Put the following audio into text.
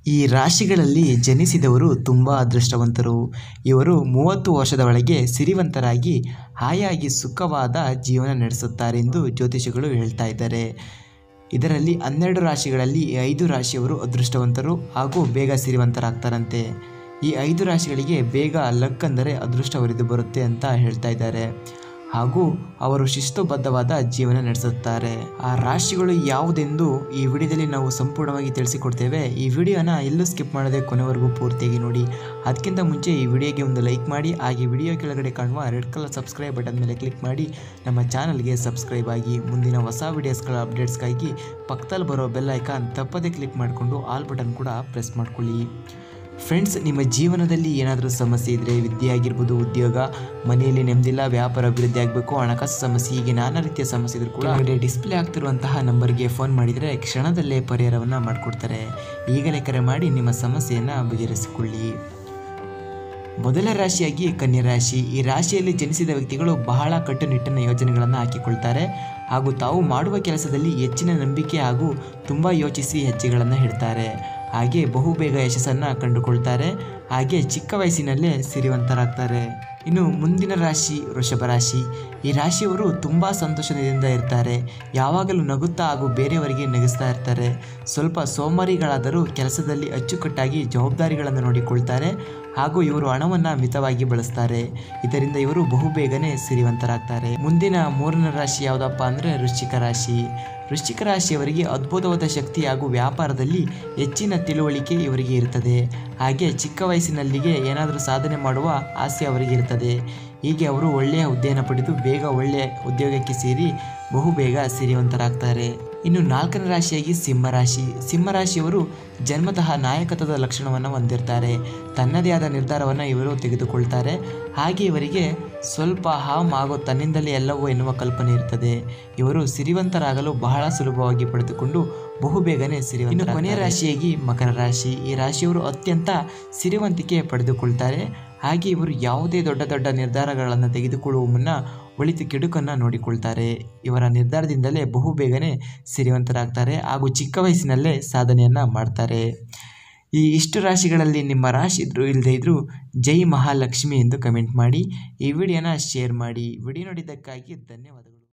ಈ ರಾಶಿಗಳಲ್ಲಿ ಜನಿಸಿದವರು ತುಂಬ ಅದೃಷ್ಟವಂತರು ಇವರು ಮೂವತ್ತು ವರ್ಷದ ಒಳಗೆ ಸಿರಿವಂತರಾಗಿ ಹಾಯಾಗಿ ಸುಖವಾದ ಜೀವನ ನಡೆಸುತ್ತಾರೆ ಎಂದು ಜ್ಯೋತಿಷಿಗಳು ಹೇಳ್ತಾ ಇದ್ದಾರೆ ಇದರಲ್ಲಿ ಹನ್ನೆರಡು ರಾಶಿಗಳಲ್ಲಿ ಈ ಐದು ರಾಶಿಯವರು ಅದೃಷ್ಟವಂತರು ಹಾಗೂ ಬೇಗ ಸಿರಿವಂತರಾಗ್ತಾರಂತೆ ಈ ಐದು ರಾಶಿಗಳಿಗೆ ಬೇಗ ಲಕ್ ಅಂದರೆ ಅದೃಷ್ಟ ಒಲಿದು ಬರುತ್ತೆ ಅಂತ ಹೇಳ್ತಾ ಇದ್ದಾರೆ ಹಾಗೂ ಅವರು ಶಿಸ್ತುಬದ್ಧವಾದ ಜೀವನ ನಡೆಸುತ್ತಾರೆ ಆ ರಾಶಿಗಳು ಯಾವುದೆಂದು ಈ ವಿಡಿಯೋದಲ್ಲಿ ನಾವು ಸಂಪೂರ್ಣವಾಗಿ ತಿಳಿಸಿಕೊಡ್ತೇವೆ ಈ ವಿಡಿಯೋನ ಎಲ್ಲೂ ಸ್ಕಿಪ್ ಮಾಡದೆ ಕೊನೆವರೆಗೂ ಪೂರ್ತಿಯಾಗಿ ನೋಡಿ ಅದಕ್ಕಿಂತ ಮುಂಚೆ ಈ ವಿಡಿಯೋಗೆ ಒಂದು ಲೈಕ್ ಮಾಡಿ ಹಾಗೆ ವಿಡಿಯೋ ಕೆಳಗಡೆ ಕಾಣುವ ರೆಡ್ ಕಲರ್ ಸಬ್ಸ್ಕ್ರೈಬ್ ಬಟನ್ ಮೇಲೆ ಕ್ಲಿಕ್ ಮಾಡಿ ನಮ್ಮ ಚಾನಲ್ಗೆ ಸಬ್ಸ್ಕ್ರೈಬ್ ಆಗಿ ಮುಂದಿನ ಹೊಸ ವಿಡಿಯೋಸ್ಗಳ ಅಪ್ಡೇಟ್ಸ್ಗಾಗಿ ಪಕ್ಕದಲ್ಲಿ ಬರೋ ಬೆಲ್ ಐಕಾನ್ ತಪ್ಪದೇ ಕ್ಲಿಕ್ ಮಾಡಿಕೊಂಡು ಆಲ್ ಬಟನ್ ಕೂಡ ಪ್ರೆಸ್ ಮಾಡ್ಕೊಳ್ಳಿ ಫ್ರೆಂಡ್ಸ್ ನಿಮ್ಮ ಜೀವನದಲ್ಲಿ ಏನಾದರೂ ಸಮಸ್ಯೆ ಇದ್ದರೆ ವಿದ್ಯೆ ಆಗಿರ್ಬೋದು ಉದ್ಯೋಗ ಮನೆಯಲ್ಲಿ ನೆಮ್ಮದಿಲ್ಲ ವ್ಯಾಪಾರ ಅಭಿವೃದ್ಧಿ ಆಗಬೇಕು ಹಣಕಾಸು ಸಮಸ್ಯೆ ಹೀಗೆ ನಾನಾ ರೀತಿಯ ಸಮಸ್ಯೆ ಇದ್ರೂ ಕೂಡ ಕೆಳಗಡೆ ಡಿಸ್ಪ್ಲೇ ಆಗ್ತಿರುವಂತಹ ನಂಬರ್ಗೆ ಫೋನ್ ಮಾಡಿದರೆ ಕ್ಷಣದಲ್ಲೇ ಪರಿಹಾರವನ್ನು ಮಾಡಿಕೊಡ್ತಾರೆ ಈಗಲೇ ಕರೆ ಮಾಡಿ ನಿಮ್ಮ ಸಮಸ್ಯೆಯನ್ನು ಬಗೆಹರಿಸಿಕೊಳ್ಳಿ ಮೊದಲ ರಾಶಿಯಾಗಿ ಕನ್ಯಾ ರಾಶಿ ಈ ರಾಶಿಯಲ್ಲಿ ಜನಿಸಿದ ವ್ಯಕ್ತಿಗಳು ಬಹಳ ಕಟ್ಟುನಿಟ್ಟಿನ ಯೋಜನೆಗಳನ್ನು ಹಾಕಿಕೊಳ್ತಾರೆ ಹಾಗೂ ತಾವು ಮಾಡುವ ಕೆಲಸದಲ್ಲಿ ಹೆಚ್ಚಿನ ನಂಬಿಕೆ ಹಾಗೂ ತುಂಬ ಯೋಚಿಸಿ ಹೆಜ್ಜೆಗಳನ್ನು ಇಡ್ತಾರೆ ಹಾಗೆ ಬಹುಬೇಗ ಯಶಸ್ಸನ್ನು ಕಂಡುಕೊಳ್ತಾರೆ ಹಾಗೆ ಚಿಕ್ಕ ವಯಸ್ಸಿನಲ್ಲೇ ಸಿರಿವಂತರಾಗ್ತಾರೆ ಇನ್ನು ಮುಂದಿನ ರಾಶಿ ವೃಷಭ ರಾಶಿ ಈ ರಾಶಿಯವರು ತುಂಬ ಸಂತೋಷದಿಂದ ಇರ್ತಾರೆ ಯಾವಾಗಲೂ ನಗುತ್ತಾ ಹಾಗೂ ಬೇರೆಯವರಿಗೆ ನಗಿಸ್ತಾ ಇರ್ತಾರೆ ಸ್ವಲ್ಪ ಸೋಮಾರಿಗಳಾದರೂ ಕೆಲಸದಲ್ಲಿ ಅಚ್ಚುಕಟ್ಟಾಗಿ ಜವಾಬ್ದಾರಿಗಳನ್ನು ನೋಡಿಕೊಳ್ತಾರೆ ಹಾಗೂ ಇವರು ಹಣವನ್ನು ಮಿತವಾಗಿ ಬಳಸ್ತಾರೆ ಇದರಿಂದ ಇವರು ಬಹುಬೇಗನೆ ಸಿರಿವಂತರಾಗ್ತಾರೆ ಮುಂದಿನ ಮೂರನೇ ರಾಶಿ ಯಾವುದಪ್ಪ ಅಂದರೆ ವೃಶ್ಚಿಕ ರಾಶಿ ವೃಶ್ಚಿಕ ರಾಶಿಯವರಿಗೆ ಅದ್ಭುತವಾದ ಶಕ್ತಿ ಹಾಗೂ ವ್ಯಾಪಾರದಲ್ಲಿ ಹೆಚ್ಚಿನ ತಿಳುವಳಿಕೆ ಇವರಿಗೆ ಇರ್ತದೆ ಹಾಗೆ ಚಿಕ್ಕ ವಯಸ್ಸಿನಲ್ಲಿಗೆ ಏನಾದರೂ ಸಾಧನೆ ಮಾಡುವ ಆಸೆ ಅವರಿಗೆ ಇರ್ತದೆ ಹೀಗೆ ಅವರು ಒಳ್ಳೆಯ ಹುದ್ದೆಯನ್ನು ಪಡೆದು ಬೇಗ ಒಳ್ಳೆಯ ಉದ್ಯೋಗಕ್ಕೆ ಸೇರಿ ಬಹುಬೇಗ ಸಿರಿವಂತರಾಗ್ತಾರೆ ಇನ್ನು ನಾಲ್ಕನೇ ರಾಶಿಯಾಗಿ ಸಿಂಹರಾಶಿ ಸಿಂಹರಾಶಿಯವರು ಜನ್ಮತಃ ನಾಯಕತ್ವದ ಲಕ್ಷಣವನ್ನು ಹೊಂದಿರ್ತಾರೆ ತನ್ನದೇ ಆದ ನಿರ್ಧಾರವನ್ನು ಇವರು ತೆಗೆದುಕೊಳ್ತಾರೆ ಹಾಗೆ ಇವರಿಗೆ ಸ್ವಲ್ಪ ಹಾಮ್ ಹಾಗೂ ತನ್ನಿಂದಲೇ ಎಲ್ಲವೂ ಎನ್ನುವ ಕಲ್ಪನೆ ಇರ್ತದೆ ಇವರು ಸಿರಿವಂತರಾಗಲು ಬಹಳ ಸುಲಭವಾಗಿ ಪಡೆದುಕೊಂಡು ಬಹುಬೇಗನೆ ಸಿರಿವಂತ ಇನ್ನು ಕೊನೆಯ ರಾಶಿಯಾಗಿ ಮಕರ ರಾಶಿ ಈ ರಾಶಿಯವರು ಅತ್ಯಂತ ಸಿರಿವಂತಿಕೆ ಪಡೆದುಕೊಳ್ತಾರೆ ಹಾಗೆ ಇವರು ಯಾವುದೇ ದೊಡ್ಡ ದೊಡ್ಡ ನಿರ್ಧಾರಗಳನ್ನು ತೆಗೆದುಕೊಳ್ಳುವ ಮುನ್ನ ಒಳಿತು ಕೆಡುಕನ್ನು ನೋಡಿಕೊಳ್ತಾರೆ ಇವರ ನಿರ್ಧಾರದಿಂದಲೇ ಬಹುಬೇಗನೆ ಸಿರಿವಂತರಾಗ್ತಾರೆ ಹಾಗೂ ಚಿಕ್ಕ ವಯಸ್ಸಿನಲ್ಲೇ ಸಾಧನೆಯನ್ನು ಮಾಡ್ತಾರೆ ಈ ಇಷ್ಟು ರಾಶಿಗಳಲ್ಲಿ ನಿಮ್ಮ ರಾಶಿ ಇದ್ರೂ ಇಲ್ಲದೇ ಇದ್ದರೂ ಜೈ ಮಹಾಲಕ್ಷ್ಮಿ ಎಂದು ಕಮೆಂಟ್ ಮಾಡಿ ಈ ವಿಡಿಯೋನ ಶೇರ್ ಮಾಡಿ ವಿಡಿಯೋ ನೋಡಿದ್ದಕ್ಕಾಗಿ ಧನ್ಯವಾದಗಳು